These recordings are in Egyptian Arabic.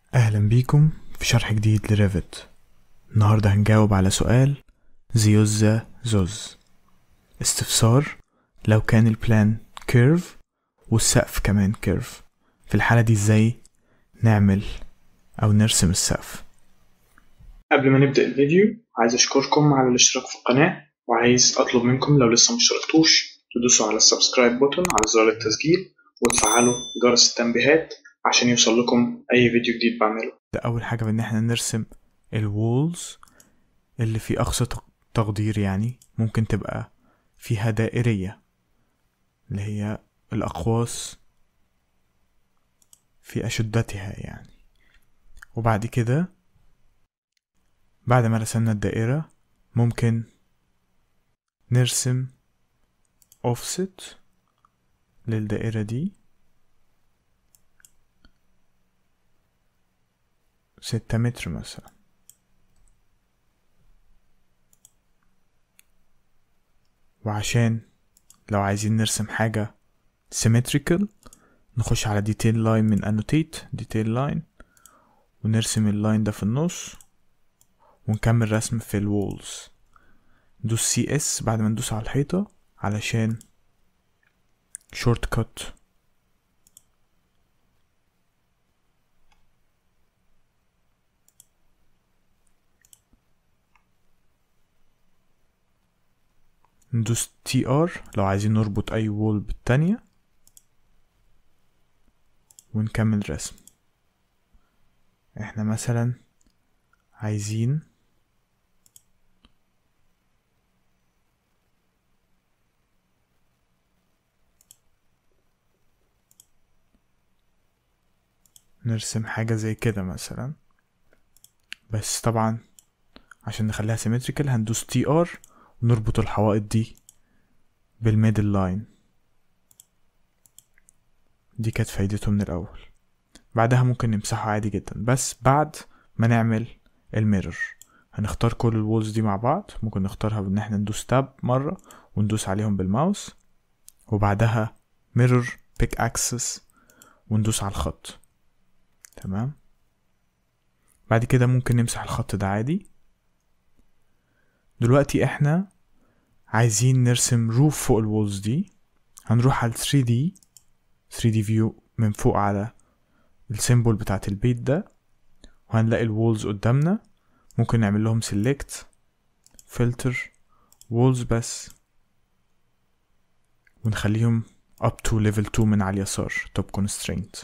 أهلا بيكم في شرح جديد لريفت النهاردة هنجاوب على سؤال زيوزا زوز استفسار لو كان البلان كيرف والسقف كمان كيرف في الحالة دي ازاي نعمل أو نرسم السقف قبل ما نبدأ الفيديو عايز أشكركم على الاشتراك في القناة وعايز أطلب منكم لو لسه مشتركتوش تدوسوا على السبسكرايب بوتون على زر التسجيل وتفعلوا جرس التنبيهات عشان يوصل لكم أي فيديو جديد بعمله ده أول حاجة بإن احنا نرسم الوولز اللي في أقصى تق- تقدير يعني ممكن تبقى فيها دائرية اللي هي الأقواس في أشدتها يعني وبعد كده بعد ما رسمنا الدائرة ممكن نرسم offset للدائرة دي ستة متر مثلا وعشان لو عايزين نرسم حاجة symmetrical نخش على detail line من annotate detail line ونرسم اللاين ده في النص ونكمل رسم في الوولز ندوس سي اس بعد ما ندوس على الحيطة علشان شورت كات ندوس تي ار لو عايزين نربط اي وول بالتانية ونكمل رسم احنا مثلا عايزين نرسم حاجة زي كده مثلا بس طبعا عشان نخليها سيمتريكال هندوس تي ار ونربط الحوائط دي بالميدل لاين دي كانت فايدته من الأول بعدها ممكن نمسحه عادي جدا بس بعد ما نعمل الميرور هنختار كل الوولز دي مع بعض ممكن نختارها بان احنا ندوس تاب مرة وندوس عليهم بالماوس وبعدها ميرور بيك اكسس وندوس على الخط تمام بعد كده ممكن نمسح الخط ده عادي دلوقتي احنا عايزين نرسم روف فوق الوولز دي هنروح على 3D 3D view من فوق على السيمبل بتاعت البيت ده وهنلاقي الوولز قدامنا ممكن نعمل لهم select filter walls بس ونخليهم up to level 2 من على اليسار top constraint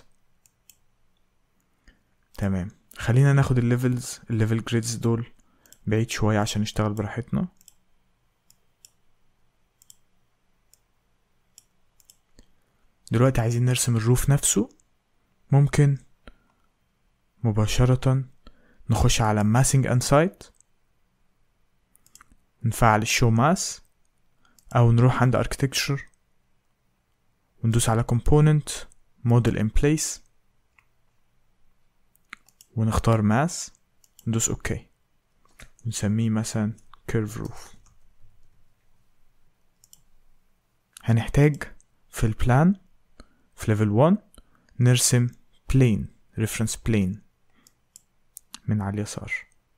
تمام خلينا ناخد الليفلز الليفل جريدز دول بعيد شوية عشان نشتغل براحتنا دلوقتي عايزين نرسم الروف نفسه ممكن مباشرة نخش على ماسنج اند سايت نفعل الشو ماس او نروح عند architecture وندوس على component model in place ونختار ماس ندوس اوكي ونسميه مثلا curve roof هنحتاج في البلان في level 1 نرسم plane reference plane من على اليسار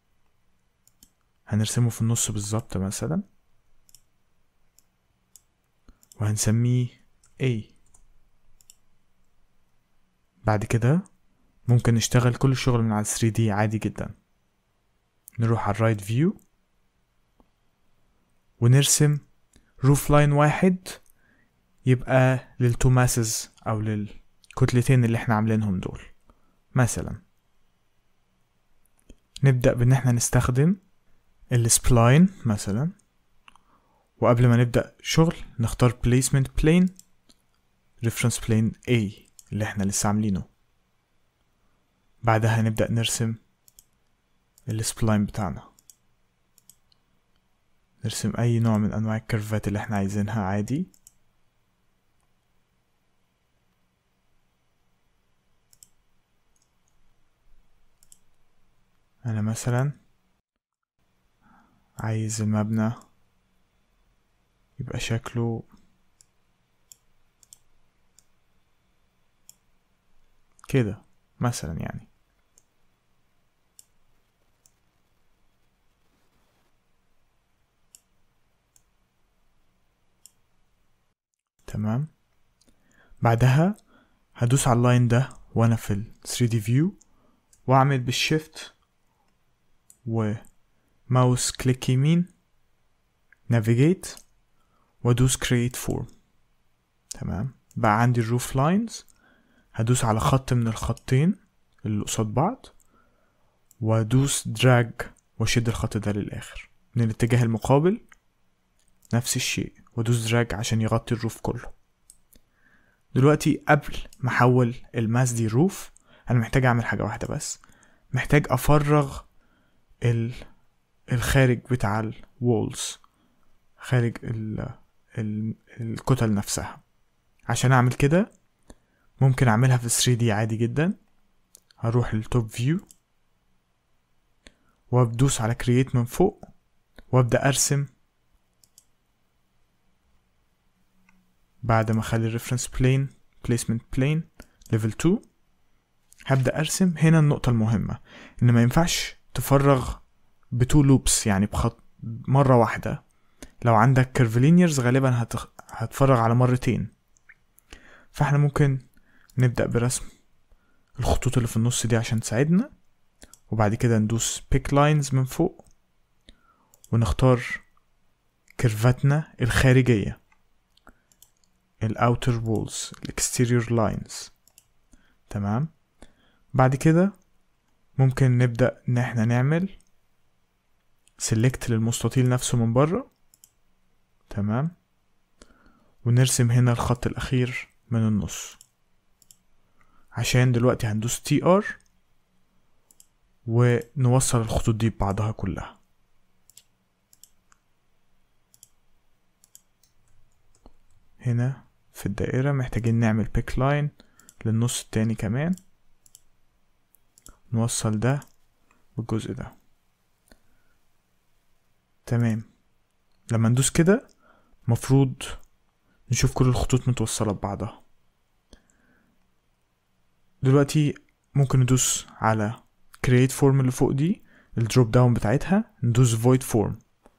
هنرسمه في النص بالظبط مثلا وهنسميه A بعد كده ممكن نشتغل كل الشغل من على 3D عادي جدا نروح على الرايت فيو ونرسم روف لاين واحد يبقى للتو ماسز او للكتلتين اللي احنا عاملينهم دول مثلا نبدأ بان احنا نستخدم السبلاين مثلا وقبل ما نبدأ شغل نختار placement plane reference plane A اللي احنا لسه عاملينه بعدها نبدأ نرسم السبلاين بتاعنا نرسم اي نوع من انواع الكيرفات اللي احنا عايزينها عادي انا مثلا عايز المبنى يبقى شكله كده مثلا يعني تمام بعدها هدوس على اللاين ده وانا في ال 3D view واعمل بالشيفت وماوس كليك يمين navigate وادوس create form تمام بقى عندي الروف لاينز هدوس على خط من الخطين اللي قصاد بعض وادوس دراج واشد الخط ده للاخر من الاتجاه المقابل نفس الشيء وادوس دراج عشان يغطي الروف كله دلوقتي قبل ما احول الماس دي روف انا محتاج اعمل حاجه واحده بس محتاج افرغ ال الخارج بتاع الوولز خارج ال ال الكتل نفسها عشان اعمل كده ممكن اعملها في 3D عادي جدا هروح للتوب فيو وابدوس على كرييت من فوق وابدا ارسم بعد ما اخلي الريفرنس بلين بليسمنت بلين ليفل 2 هبدا ارسم هنا النقطه المهمه ان ما ينفعش تفرغ بتو لوبس يعني بخط مره واحده لو عندك كيرفلينيرز غالبا هتخ... هتفرغ على مرتين فاحنا ممكن نبدا برسم الخطوط اللي في النص دي عشان تساعدنا وبعد كده ندوس بيك لاينز من فوق ونختار كيرفاتنا الخارجيه الاوتر وولز الاكستيريور لاينز تمام بعد كده ممكن نبدأ ان احنا نعمل سيلكت للمستطيل نفسه من بره تمام ونرسم هنا الخط الاخير من النص عشان دلوقتي هندوس تي ار ونوصل الخطوط دي ببعضها كلها هنا في الدائرة محتاجين نعمل بيك لاين للنص التاني كمان نوصل ده بالجزء ده تمام لما ندوس كده مفروض نشوف كل الخطوط متوصلة ببعضها دلوقتي ممكن ندوس على create form اللي فوق دي الدروب داون بتاعتها ندوس void form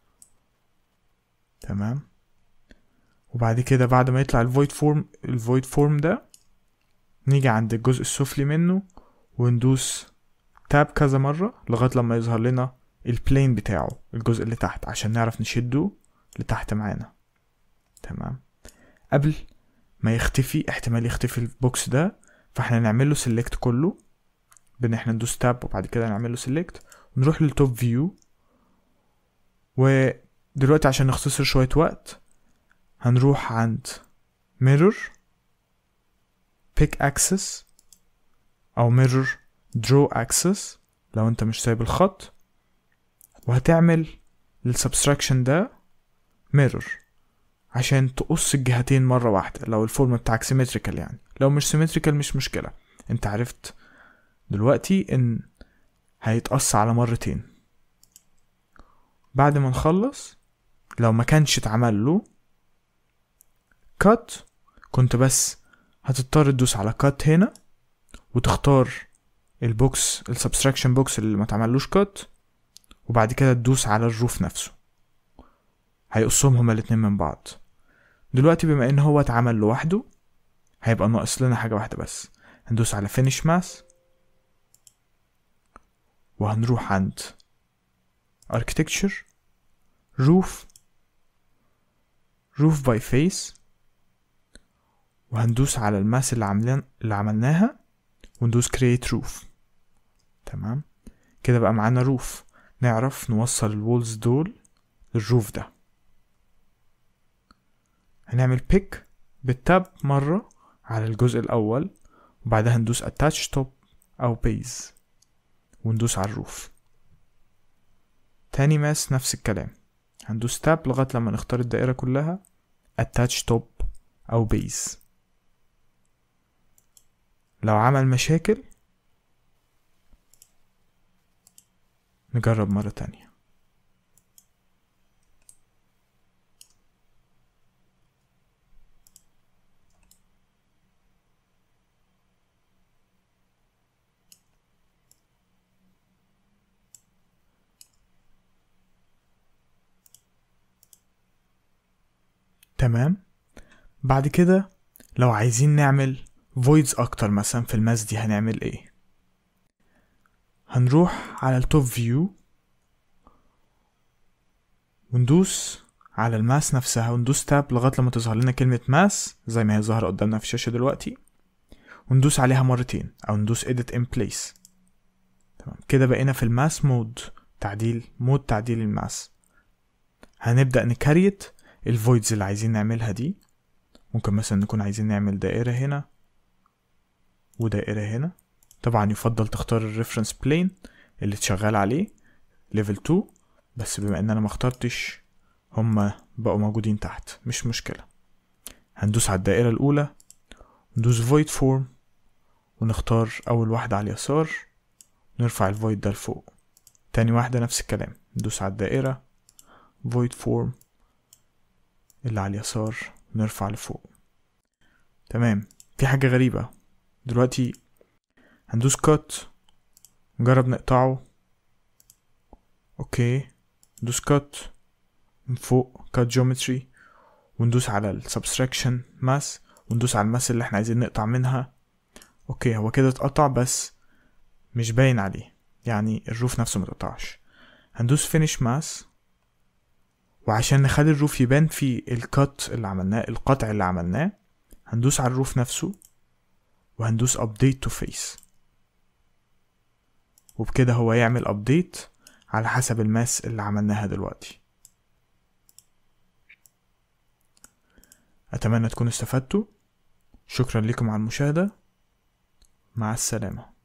تمام وبعد كده بعد ما يطلع الفويد فورم الفويد فورم ده نيجي عند الجزء السفلي منه وندوس تاب كذا مرة لغاية لما يظهر لنا البلين بتاعه الجزء اللي تحت عشان نعرف نشده لتحت معانا تمام قبل ما يختفي احتمال يختفي البوكس ده فاحنا نعمل له سيلكت كله بان احنا ندوس تاب وبعد كده نعمل له سيلكت ونروح للتوب فيو ودلوقتي عشان نختصر شوية وقت هنروح عند mirror pick axis او mirror draw axis لو انت مش سايب الخط وهتعمل للسبستراكشن ده mirror عشان تقص الجهتين مرة واحدة لو الفورم بتاعك سيمتريكال يعني لو مش سيمتريكال مش مشكلة انت عرفت دلوقتي ان هيتقص على مرتين بعد ما نخلص لو ما كانش اتعمل له كات كنت بس هتضطر تدوس على كات هنا وتختار البوكس السبستراكشن بوكس اللي ما تعملوش كات وبعد كده تدوس على الروف نفسه هيقصهم هما الاتنين من بعض دلوقتي بما ان هو اتعمل لوحده هيبقى ناقص لنا حاجة واحدة بس هندوس على finish mass وهنروح عند architecture roof roof by face وهندوس على الماس اللي عاملين اللي عملناها وندوس create roof تمام كده بقى معانا روف نعرف نوصل الوولز دول للروف ده هنعمل بيك بالتاب مرة على الجزء الأول وبعدها ندوس attach top أو base وندوس على الروف تاني ماس نفس الكلام هندوس تاب لغاية لما نختار الدائرة كلها attach top أو base لو عمل مشاكل نجرب مرة تانية تمام بعد كده لو عايزين نعمل voids اكتر مثلا في الماس دي هنعمل ايه هنروح على التوب فيو وندوس على الماس نفسها وندوس تاب لغاية لما تظهر لنا كلمة ماس زي ما هي ظاهرة قدامنا في الشاشة دلوقتي وندوس عليها مرتين أو ندوس edit in place تمام كده بقينا في الماس مود تعديل مود تعديل الماس هنبدأ نكريت الفويدز اللي عايزين نعملها دي ممكن مثلا نكون عايزين نعمل دائرة هنا ودائرة هنا طبعا يفضل تختار الريفرنس بلين اللي تشغل عليه ليفل 2 بس بما ان انا ما اخترتش هما بقوا موجودين تحت مش مشكلة هندوس على الدائرة الأولى ندوس void form ونختار أول واحدة على اليسار نرفع الفويد ده لفوق تاني واحدة نفس الكلام ندوس على الدائرة void form اللي على اليسار نرفع لفوق تمام في حاجة غريبة دلوقتي هندوس cut نجرب نقطعه اوكي ندوس cut من فوق cut geometry وندوس على ال subtraction mass وندوس على الماس اللي احنا عايزين نقطع منها اوكي هو كده اتقطع بس مش باين عليه يعني الروف نفسه متقطعش هندوس finish mass وعشان نخلي الروف يبان في الكات اللي عملناه القطع اللي عملناه هندوس على الروف نفسه وهندوس update to face وبكده هو يعمل update على حسب الماس اللي عملناها دلوقتي أتمنى تكونوا استفدتوا شكرا لكم على المشاهدة مع السلامة